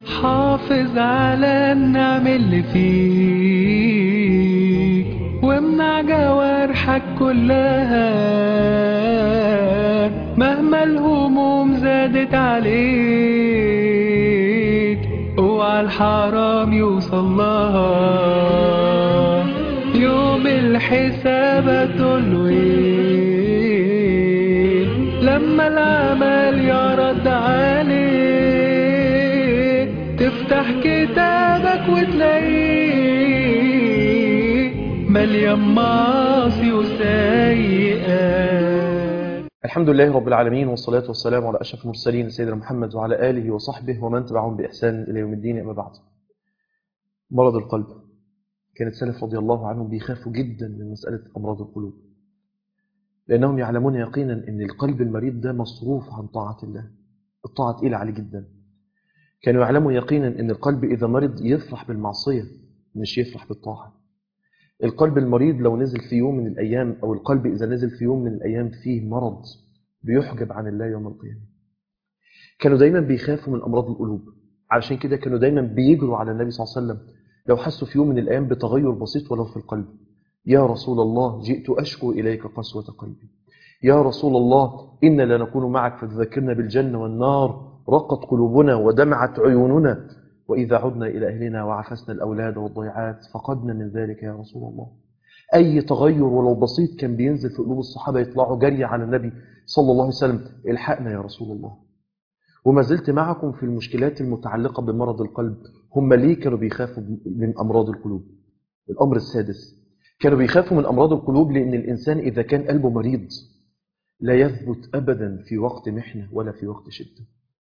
حافظ على النعم اللي فيك وامنع جوارحك كلها مهما الهموم زادت عليك اوعى الحرام يوصل لها يوم الحساب تقوله ايه لما العمل يرد عليك تفتح كتابك وتلاقيه مليان معاصي وسيئات الحمد لله رب العالمين والصلاة والسلام على أشرف المرسلين سيدنا محمد وعلى آله وصحبه ومن تبعهم بإحسان إلى يوم الدين أما بعد مرض القلب كانت سلف رضي الله عنهم بيخافوا جدا من مسألة أمراض القلوب لأنهم يعلمون يقينا أن القلب المريض ده مصروف عن طاعة الله الطاعة تقيلة عليه جدا كانوا يعلموا يقينا أن القلب إذا مرض يفرح بالمعصية مش يفرح بالطاعة القلب المريض لو نزل في يوم من الأيام أو القلب إذا نزل في يوم من الأيام فيه مرض بيحجب عن الله يوم القيامة كانوا دايما بيخافوا من أمراض القلوب علشان كده كانوا دايما بيجروا على النبي صلى الله عليه وسلم لو حسوا في يوم من الأيام بتغير بسيط ولو في القلب يا رسول الله جئت أشكو إليك قسوة قلبي يا رسول الله إنا لنكون معك فتذكرنا بالجنة والنار رقت قلوبنا ودمعت عيوننا وإذا عدنا إلى أهلنا وعفسنا الأولاد والضيعات فقدنا من ذلك يا رسول الله أي تغير ولو بسيط كان بينزل في قلوب الصحابة يطلعوا جري على النبي صلى الله عليه وسلم الحقنا يا رسول الله وما زلت معكم في المشكلات المتعلقة بمرض القلب هم ليه كانوا بيخافوا من أمراض القلوب الأمر السادس كانوا بيخافوا من أمراض القلوب لأن الإنسان إذا كان قلبه مريض لا يثبت أبدا في وقت محنة ولا في وقت شدة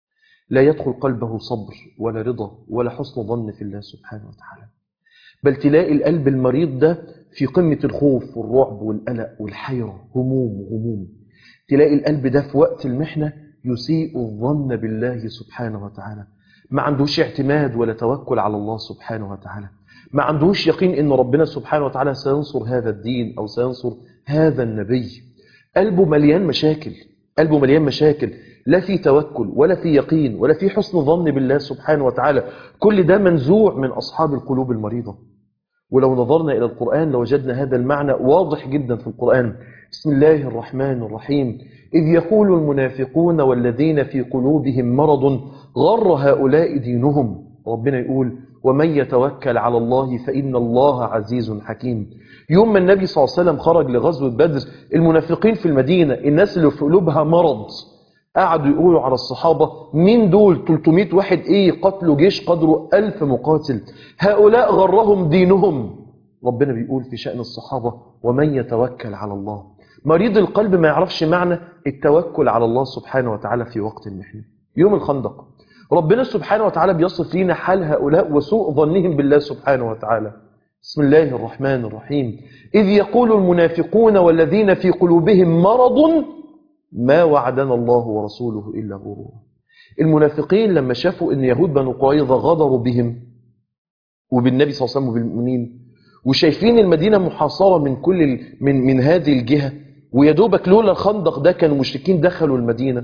لا يدخل قلبه صبر ولا رضا ولا حسن ظن في الله سبحانه وتعالى بل تلاقي القلب المريض ده في قمة الخوف والرعب والقلق والحيرة هموم وغموم تلاقي القلب ده في وقت المحنة يسيء الظن بالله سبحانه وتعالى ما عندوش اعتماد ولا توكل على الله سبحانه وتعالى ما عندوش يقين ان ربنا سبحانه وتعالى سينصر هذا الدين او سينصر هذا النبي قلبه مليان مشاكل قلبه مليان مشاكل لا في توكل ولا في يقين ولا في حسن ظن بالله سبحانه وتعالى كل ده منزوع من أصحاب القلوب المريضة ولو نظرنا إلى القرآن لوجدنا هذا المعنى واضح جدا في القرآن بسم الله الرحمن الرحيم إذ يقول المنافقون والذين في قلوبهم مرض غر هؤلاء دينهم ربنا يقول ومن يتوكل على الله فإن الله عزيز حكيم يوم ما النبي صلى الله عليه وسلم خرج لغزوة بدر المنافقين في المدينة الناس اللي في قلوبها مرض قعدوا يقولوا على الصحابة مين دول 300 واحد ايه قتلوا جيش قدره ألف مقاتل هؤلاء غرهم دينهم ربنا بيقول في شأن الصحابة ومن يتوكل على الله مريض القلب ما يعرفش معنى التوكل على الله سبحانه وتعالى في وقت المحنة يوم الخندق ربنا سبحانه وتعالى بيصف لنا حال هؤلاء وسوء ظنهم بالله سبحانه وتعالى بسم الله الرحمن الرحيم إذ يقول المنافقون والذين في قلوبهم مرض ما وعدنا الله ورسوله إلا غرورا المنافقين لما شافوا أن يهود بنو قريظة غدروا بهم وبالنبي صلى الله عليه وسلم وبالمؤمنين وشايفين المدينة محاصرة من كل من من هذه الجهة ويدوبك لولا الخندق ده كانوا المشركين دخلوا المدينة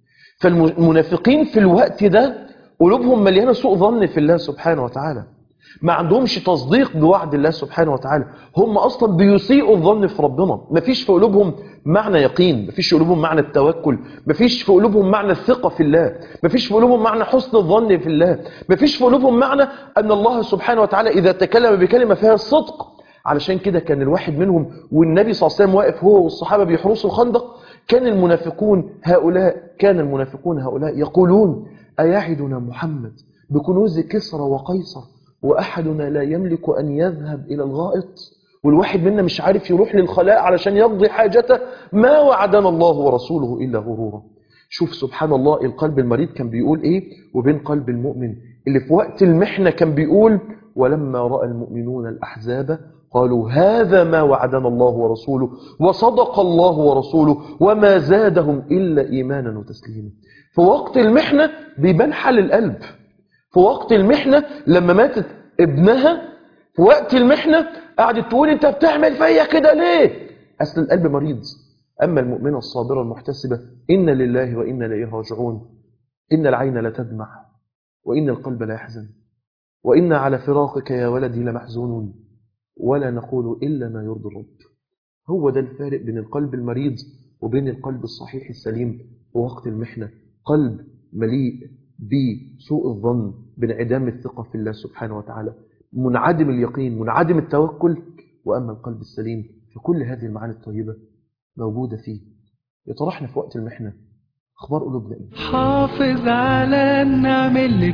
فالمنافقين في الوقت ده قلوبهم مليانة سوء ظن في الله سبحانه وتعالى ما عندهمش تصديق بوعد الله سبحانه وتعالى هم أصلا بيسيئوا الظن في ربنا ما فيش في قلوبهم معنى يقين ما فيش في قلوبهم معنى التوكل ما فيش في قلوبهم معنى الثقة في الله ما فيش في قلوبهم معنى حسن الظن في الله ما فيش في قلوبهم معنى أن الله سبحانه وتعالى إذا تكلم بكلمة فيها الصدق علشان كده كان الواحد منهم والنبي صلى الله عليه وسلم واقف هو والصحابة بيحرسوا الخندق كان المنافقون هؤلاء كان المنافقون هؤلاء يقولون أيعدنا محمد بكنوز كسرى وقيصر وأحدنا لا يملك أن يذهب إلى الغائط والواحد منا مش عارف يروح للخلاء علشان يقضي حاجته ما وعدنا الله ورسوله إلا غرورا شوف سبحان الله القلب المريض كان بيقول إيه وبين قلب المؤمن اللي في وقت المحنة كان بيقول ولما رأى المؤمنون الأحزاب قالوا هذا ما وعدنا الله ورسوله وصدق الله ورسوله وما زادهم إلا إيمانا وتسليما في وقت المحنة بيبان حال القلب في وقت المحنة لما ماتت ابنها في وقت المحنة قعدت تقول انت بتعمل فيا كده ليه أصل القلب مريض أما المؤمنة الصابرة المحتسبة إن لله وإنا إليه راجعون إن العين لتدمع وإن القلب لا يحزن وإن على فراقك يا ولدي لمحزونون ولا نقول إلا ما يرضي الرب هو ده الفارق بين القلب المريض وبين القلب الصحيح السليم في وقت المحنة قلب مليء بسوء الظن بانعدام الثقة في الله سبحانه وتعالى منعدم اليقين منعدم التوكل وأما القلب السليم فكل هذه المعاني الطيبة موجودة فيه يطرحنا في وقت المحنة أخبار قلوبنا إيه؟ حافظ على النعم اللي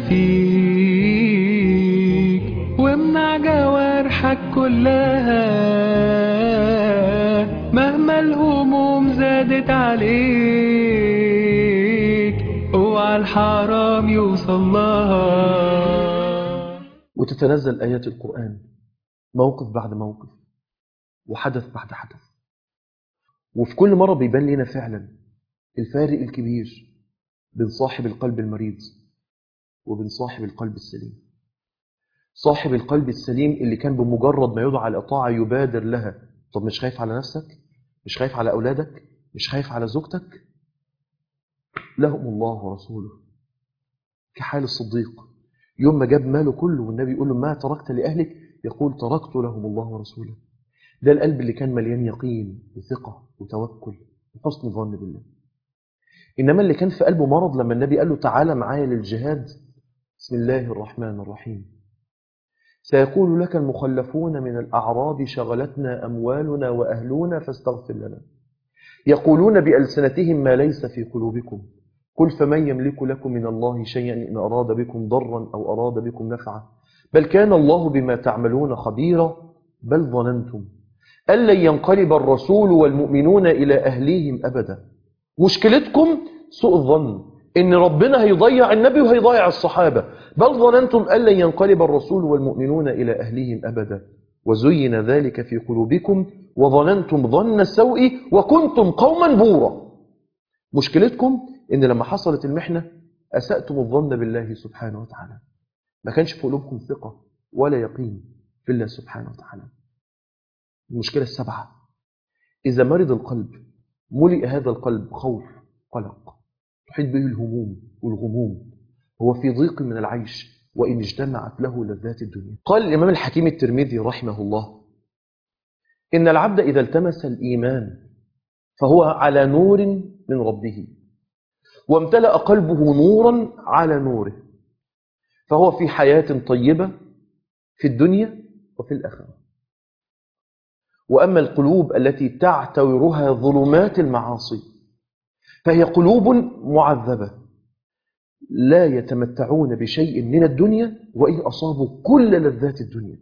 فيك وامنع جوارحك كلها مهما الهموم زادت عليك اوعى الحرام يوصل لها وتتنزل آيات القرآن موقف بعد موقف وحدث بعد حدث وفي كل مرة بيبان لنا فعلا الفارق الكبير بين صاحب القلب المريض وبين صاحب القلب السليم صاحب القلب السليم اللي كان بمجرد ما يدعى الإطاعة يبادر لها طب مش خايف على نفسك مش خايف على أولادك مش خايف على زوجتك لهم الله ورسوله كحال الصديق يوم ما جاب ماله كله والنبي يقول له ما تركت لأهلك يقول تركت لهم الله ورسوله ده القلب اللي كان مليان يقين وثقة وتوكل وحسن ظن بالله إنما اللي كان في قلبه مرض لما النبي قال له تعالى معايا للجهاد بسم الله الرحمن الرحيم سيقول لك المخلفون من الأعراب شغلتنا أموالنا وأهلنا فاستغفر لنا يقولون بألسنتهم ما ليس في قلوبكم قل فمن يملك لكم من الله شيئا إن أراد بكم ضرا أو أراد بكم نفعا بل كان الله بما تعملون خبيرا بل ظننتم أن لن ينقلب الرسول والمؤمنون إلى أهليهم أبدا مشكلتكم سوء الظن إن ربنا هيضيع النبي وهيضيع الصحابة بل ظننتم أن لن ينقلب الرسول والمؤمنون إلى أهليهم أبدا وزين ذلك في قلوبكم وظننتم ظن السوء وكنتم قوما بورا مشكلتكم إن لما حصلت المحنة أسأتم الظن بالله سبحانه وتعالى ما كانش في قلوبكم ثقة ولا يقين في الله سبحانه وتعالى المشكلة السبعة إذا مرض القلب ملئ هذا القلب خوف قلق تحيط به الهموم والغموم هو في ضيق من العيش وإن اجتمعت له لذات الدنيا قال الإمام الحكيم الترمذي رحمه الله إن العبد إذا التمس الإيمان فهو على نور من ربه وامتلأ قلبه نورا على نوره فهو في حياة طيبة في الدنيا وفي الآخرة وأما القلوب التي تعتورها ظلمات المعاصي فهي قلوب معذبة لا يتمتعون بشيء من الدنيا وإن أصابوا كل لذات الدنيا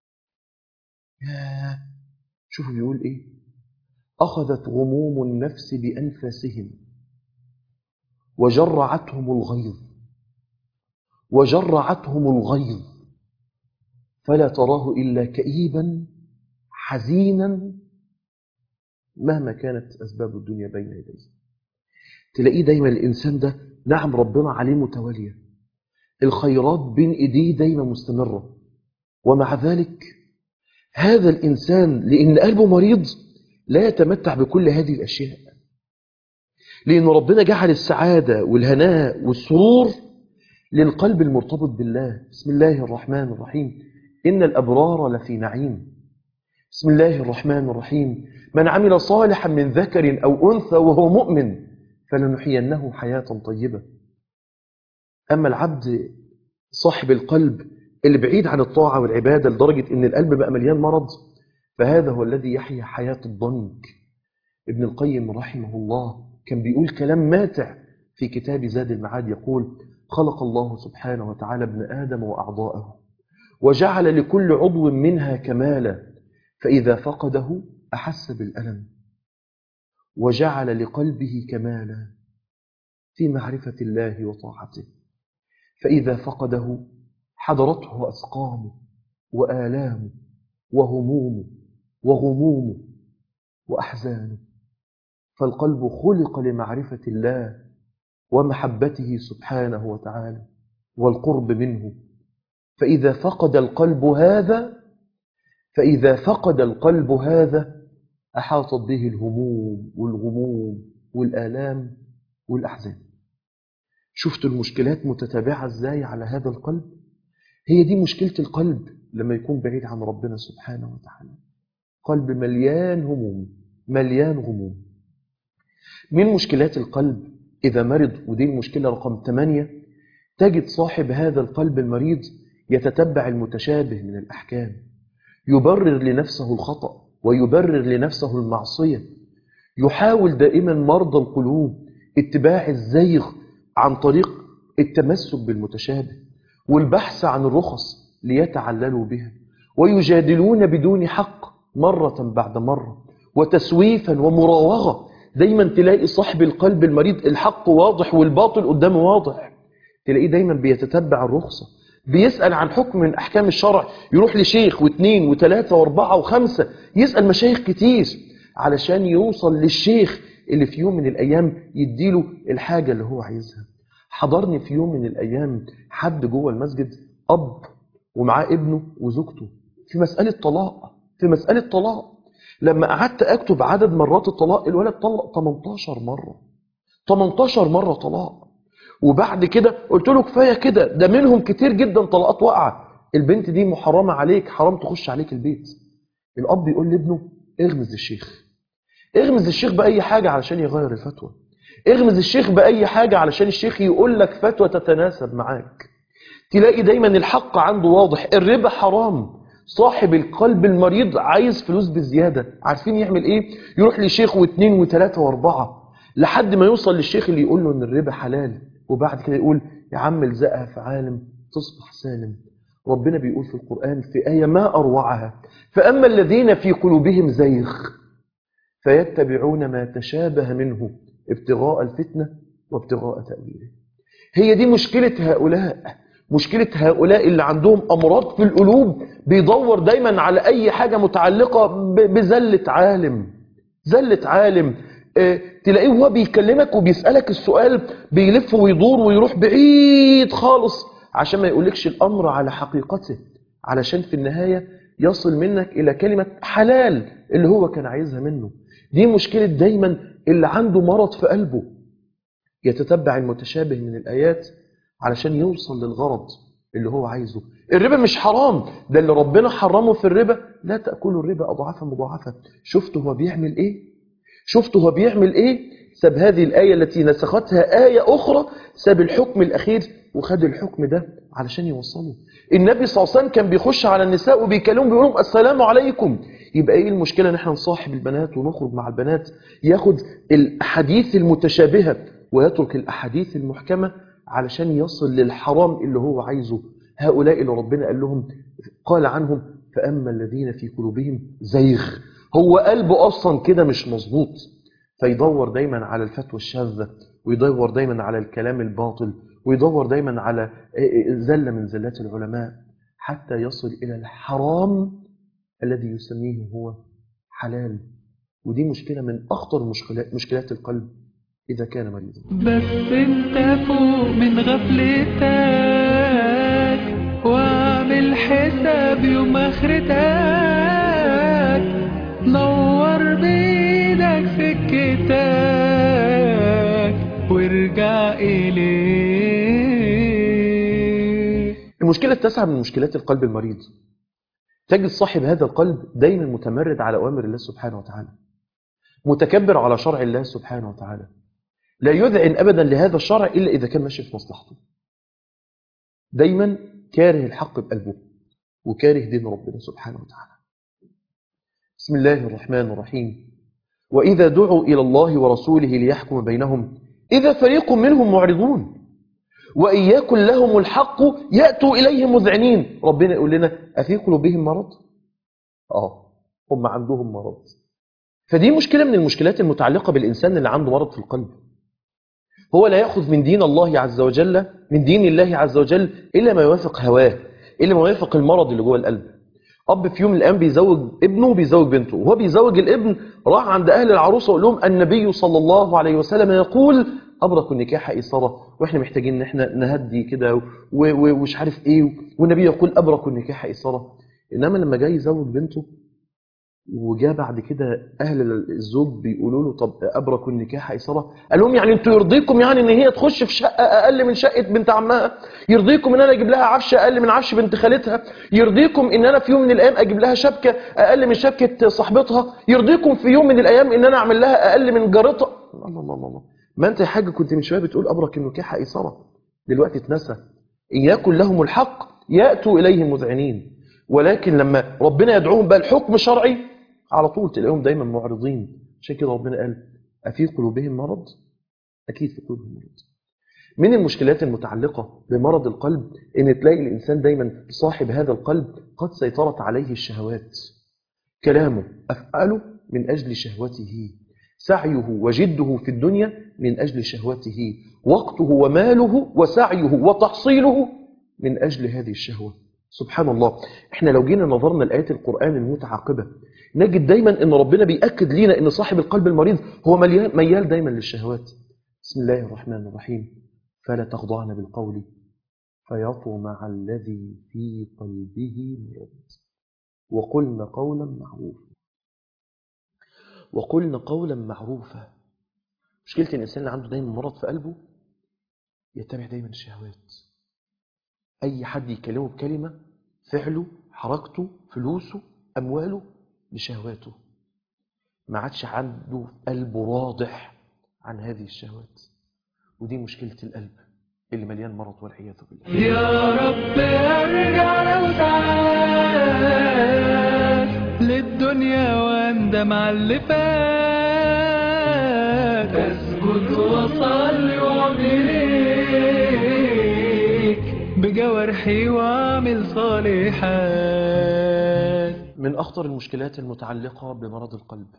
يا شوفوا بيقول إيه أخذت غموم النفس بأنفاسهم وجرعتهم الغيظ وجرعتهم الغيظ فلا تراه إلا كئيبا حزينا مهما كانت أسباب الدنيا بين يديه تلاقيه دايما الإنسان ده نعم ربنا عليه متوالية الخيرات بين إيديه دايما مستمرة ومع ذلك هذا الإنسان لأن قلبه مريض لا يتمتع بكل هذه الأشياء لأن ربنا جعل السعادة والهناء والسرور للقلب المرتبط بالله بسم الله الرحمن الرحيم إن الأبرار لفي نعيم بسم الله الرحمن الرحيم من عمل صالحا من ذكر أو أنثى وهو مؤمن فلنحيينه حياة طيبة أما العبد صاحب القلب اللي بعيد عن الطاعة والعبادة لدرجة أن القلب بقى مليان مرض فهذا هو الذي يحيا حياة الضنك ابن القيم رحمه الله كان بيقول كلام ماتع في كتاب زاد المعاد يقول خلق الله سبحانه وتعالى ابن آدم وأعضاءه وجعل لكل عضو منها كمالا فإذا فقده أحس بالألم وجعل لقلبه كمالا في معرفة الله وطاعته فإذا فقده حضرته أسقامه وآلامه وهمومه وغمومه وأحزانه فالقلب خلق لمعرفة الله ومحبته سبحانه وتعالى والقرب منه فإذا فقد القلب هذا فإذا فقد القلب هذا أحاطت به الهموم والغموم والآلام والأحزان شفتوا المشكلات متتابعة ازاي على هذا القلب هي دي مشكلة القلب لما يكون بعيد عن ربنا سبحانه وتعالى قلب مليان هموم مليان غموم من مشكلات القلب إذا مرض ودي المشكلة رقم 8 تجد صاحب هذا القلب المريض يتتبع المتشابه من الأحكام يبرر لنفسه الخطأ ويبرر لنفسه المعصية يحاول دائما مرضى القلوب اتباع الزيغ عن طريق التمسك بالمتشابه والبحث عن الرخص ليتعللوا بها ويجادلون بدون حق مرة بعد مرة وتسويفا ومراوغة دايما تلاقي صاحب القلب المريض الحق واضح والباطل قدامه واضح تلاقيه دايما بيتتبع الرخصة بيسأل عن حكم من أحكام الشرع يروح لشيخ واثنين وثلاثة واربعة وخمسة يسأل مشايخ كتير علشان يوصل للشيخ اللي في يوم من الأيام يديله الحاجة اللي هو عايزها حضرني في يوم من الأيام حد جوه المسجد أب ومعاه ابنه وزوجته في مسألة طلاق في مسألة طلاق لما قعدت أكتب عدد مرات الطلاق الولد طلق 18 مرة 18 مرة طلاق وبعد كده قلت له كفاية كده ده منهم كتير جدا طلقات واقعة البنت دي محرمة عليك حرام تخش عليك البيت الأب يقول لابنه اغمز الشيخ اغمز الشيخ بأي حاجة علشان يغير الفتوى اغمز الشيخ بأي حاجة علشان الشيخ يقول لك فتوى تتناسب معاك تلاقي دايما الحق عنده واضح الربا حرام صاحب القلب المريض عايز فلوس بزيادة عارفين يعمل ايه يروح لشيخ واثنين وثلاثة واربعة لحد ما يوصل للشيخ اللي يقول له ان الربا حلال وبعد كده يقول يا عم الزقها في عالم تصبح سالم ربنا بيقول في القرآن في آية ما أروعها فأما الذين في قلوبهم زيغ فيتبعون ما تشابه منه ابتغاء الفتنة وابتغاء تأويله هي دي مشكلة هؤلاء مشكلة هؤلاء اللي عندهم أمراض في القلوب بيدور دايما على أي حاجة متعلقة بزلة عالم زلة عالم اه تلاقيه هو بيكلمك وبيسألك السؤال بيلف ويدور ويروح بعيد خالص عشان ما يقولكش الأمر على حقيقته علشان في النهاية يصل منك إلى كلمة حلال اللي هو كان عايزها منه دي مشكلة دايما اللي عنده مرض في قلبه يتتبع المتشابه من الآيات علشان يوصل للغرض اللي هو عايزه الربا مش حرام ده اللي ربنا حرمه في الربا لا تأكلوا الربا أضعافا مضاعفة شفتوا هو بيعمل إيه شفتوا هو بيعمل إيه ساب هذه الآية التي نسختها آية أخرى ساب الحكم الأخير وخد الحكم ده علشان يوصله النبي صلى الله عليه وسلم كان بيخش على النساء وبيكلمهم بيقول لهم السلام عليكم يبقى ايه المشكلة ان احنا نصاحب البنات ونخرج مع البنات ياخد الاحاديث المتشابهة ويترك الاحاديث المحكمة علشان يصل للحرام اللي هو عايزه هؤلاء اللي ربنا قال لهم قال عنهم فأما الذين في قلوبهم زيغ هو قلبه أصلا كده مش مظبوط فيدور دايما على الفتوى الشاذة ويدور دايما على الكلام الباطل ويدور دايما على زلة من زلات العلماء حتى يصل إلى الحرام الذي يسميه هو حلال ودي مشكلة من أخطر مشكلات, مشكلات القلب إذا كان مريضا بس انت فوق من غفلتك واعمل حساب يوم اخرتك نور بيدك سكتك وارجع إليه المشكلة التاسعة من مشكلات القلب المريض تجد صاحب هذا القلب دايما متمرد على أوامر الله سبحانه وتعالى متكبر على شرع الله سبحانه وتعالى لا يذعن أبدا لهذا الشرع إلا إذا كان ماشي في مصلحته دايما كاره الحق بقلبه وكاره دين ربنا سبحانه وتعالى بسم الله الرحمن الرحيم وإذا دعوا إلى الله ورسوله ليحكم بينهم إذا فريق منهم معرضون وإن يكن لهم الحق يأتوا إليه مذعنين ربنا يقول لنا أفي قلوبهم مرض؟ آه هم عندهم مرض فدي مشكلة من المشكلات المتعلقة بالإنسان اللي عنده مرض في القلب هو لا يأخذ من دين الله عز وجل من دين الله عز وجل إلا ما يوافق هواه إلا ما يوافق المرض اللي جوه القلب أب في يوم من الأيام بيزوج ابنه وبيزوج بنته وهو بيزوج الابن راح عند أهل العروسة وقال لهم النبي صلى الله عليه وسلم يقول أبرك النكاح إيسارة وإحنا محتاجين إن إحنا نهدي كده ومش عارف إيه والنبي يقول أبرك النكاح إيسارة إنما لما جاي يزوج بنته وجاء بعد كده اهل الزوج بيقولوا له طب ابركوا النكاح ايسره قال لهم يعني انتوا يرضيكم يعني ان هي تخش في شقه اقل من شقه بنت عمها يرضيكم ان انا اجيب لها عفش اقل من عفش بنت خالتها يرضيكم ان انا في يوم من الايام اجيب لها شبكه اقل من شبكه صاحبتها يرضيكم في يوم من الايام ان انا اعمل لها اقل من جارتها الله الله الله الله ما انت يا حاج كنت من شويه بتقول ابرك النكاح ايسره دلوقتي اتنسى ان يكن لهم الحق ياتوا اليه مذعنين ولكن لما ربنا يدعوهم بقى الحكم شرعي على طول تلاقيهم دايما معرضين عشان كده ربنا قال أفي قلوبهم مرض؟ أكيد في قلوبهم مرض من المشكلات المتعلقة بمرض القلب إن تلاقي الإنسان دايما صاحب هذا القلب قد سيطرت عليه الشهوات كلامه أفعاله من أجل شهوته سعيه وجده في الدنيا من أجل شهوته وقته وماله وسعيه وتحصيله من أجل هذه الشهوة سبحان الله احنا لو جينا نظرنا لآيات القرآن المتعاقبة نجد دايما ان ربنا بيأكد لنا ان صاحب القلب المريض هو مليال, ميال دايما للشهوات بسم الله الرحمن الرحيم فلا تخضعن بالقول فيطمع الذي في قلبه مرض وقلن قولا معروفا وقلن قولا معروفا مشكلة الإنسان اللي عنده دايما مرض في قلبه يتبع دايما الشهوات أي حد يكلمه بكلمة فعله حركته فلوسه أمواله لشهواته ما عادش عنده قلبه واضح عن هذه الشهوات ودي مشكلة القلب اللي مليان مرض والعياذ بالله يا رب ارجع لو ساعات للدنيا واندم على اللي فات اسجد واصلي واعمل بجوارحي واعمل صالحات من أخطر المشكلات المتعلقة بمرض القلب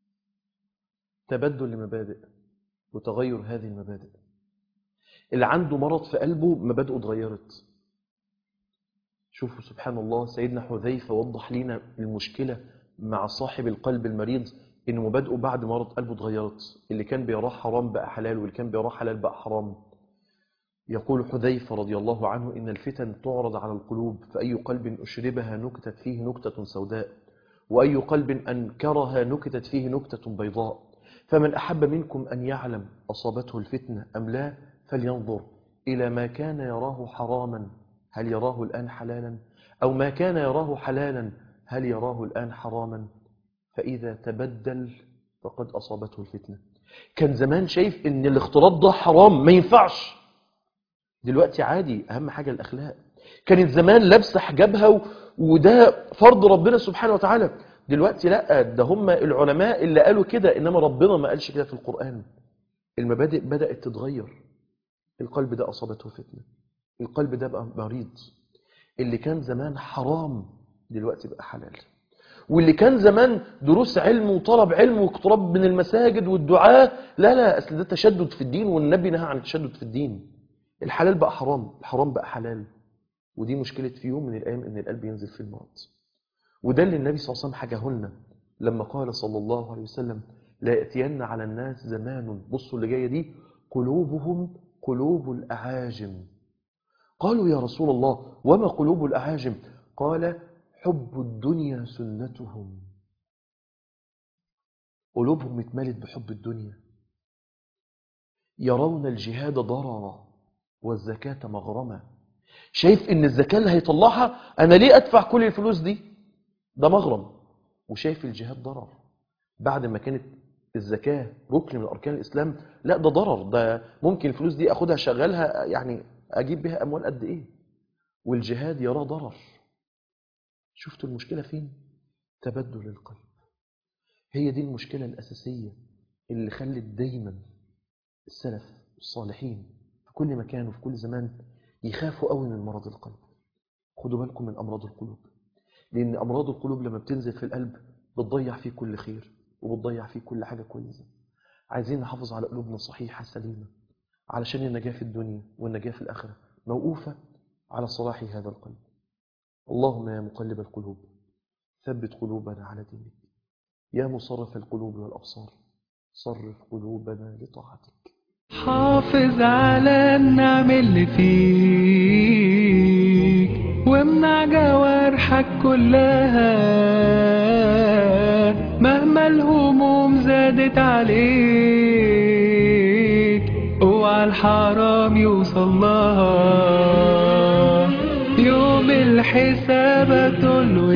تبدل المبادئ وتغير هذه المبادئ اللي عنده مرض في قلبه مبادئه اتغيرت شوفوا سبحان الله سيدنا حذيفة وضح لنا المشكلة مع صاحب القلب المريض إن مبادئه بعد مرض قلبه اتغيرت اللي كان بيراه حرام بقى حلال واللي كان بيراه حلال بقى حرام يقول حذيفة رضي الله عنه إن الفتن تعرض على القلوب فأي قلب أشربها نكتت فيه نكتة سوداء وأي قلب أنكرها نكتت فيه نكتة بيضاء فمن أحب منكم أن يعلم أصابته الفتنة أم لا فلينظر إلى ما كان يراه حراما هل يراه الآن حلالا أو ما كان يراه حلالا هل يراه الآن حراما فإذا تبدل فقد أصابته الفتنة كان زمان شايف إن الاختلاط ده حرام ما ينفعش دلوقتي عادي أهم حاجة الأخلاق كانت زمان لابسه حجابها و... وده فرض ربنا سبحانه وتعالى دلوقتي لا ده هم العلماء اللي قالوا كده إنما ربنا ما قالش كده في القرآن المبادئ بدأت تتغير القلب ده أصابته فتنة القلب ده بقى مريض اللي كان زمان حرام دلوقتي بقى حلال واللي كان زمان دروس علم وطلب علم واقتراب من المساجد والدعاء لا لا أصل ده تشدد في الدين والنبي نهى عن التشدد في الدين الحلال بقى حرام الحرام بقى حلال ودي مشكلة في يوم من الأيام إن القلب ينزل في المرض وده اللي النبي صلى الله عليه وسلم حكاه لنا لما قال صلى الله عليه وسلم لا يأتين على الناس زمان بصوا اللي جاية دي قلوبهم قلوب الأعاجم قالوا يا رسول الله وما قلوب الأعاجم قال حب الدنيا سنتهم قلوبهم اتملت بحب الدنيا يرون الجهاد ضررا والزكاة مغرما شايف ان الزكاة اللي هيطلعها انا ليه ادفع كل الفلوس دي ده مغرم وشايف الجهاد ضرر بعد ما كانت الزكاة ركن من أركان الإسلام لا ده ضرر ده ممكن الفلوس دي أخدها شغالها يعني أجيب بها أموال قد إيه والجهاد يراه ضرر شفتوا المشكلة فين تبدل القلب هي دي المشكلة الأساسية اللي خلت دايما السلف الصالحين في كل مكان وفي كل زمان يخافوا قوي من مرض القلب خدوا بالكم من أمراض القلوب لأن أمراض القلوب لما بتنزل في القلب بتضيع فيه كل خير وبتضيع فيه كل حاجة كويسة عايزين نحافظ على قلوبنا صحيحة سليمة علشان النجاة في الدنيا والنجاة في الآخرة موقوفة على صلاح هذا القلب اللهم يا مقلب القلوب ثبت قلوبنا على دينك يا مصرف القلوب والأبصار صرف قلوبنا لطاعتك حافظ على النعم اللي فيك وامنع جوارحك كلها مهما الهموم زادت عليك اوعى الحرام يوصل لها يوم الحساب هتقوله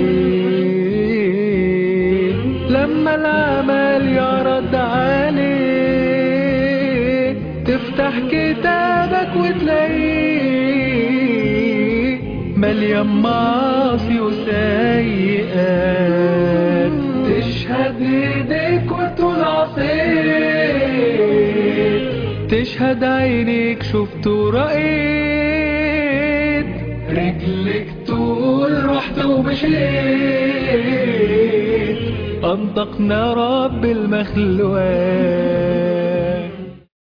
ايه لما العمل يرد عليك تفتح كتابك وتلاقيه مليان معاصي وسيئات تشهد ايديك وتقول عصيت تشهد عينيك شفت ورأيت رجلك تقول رحت ومشيت أنطقنا رب المخلوقات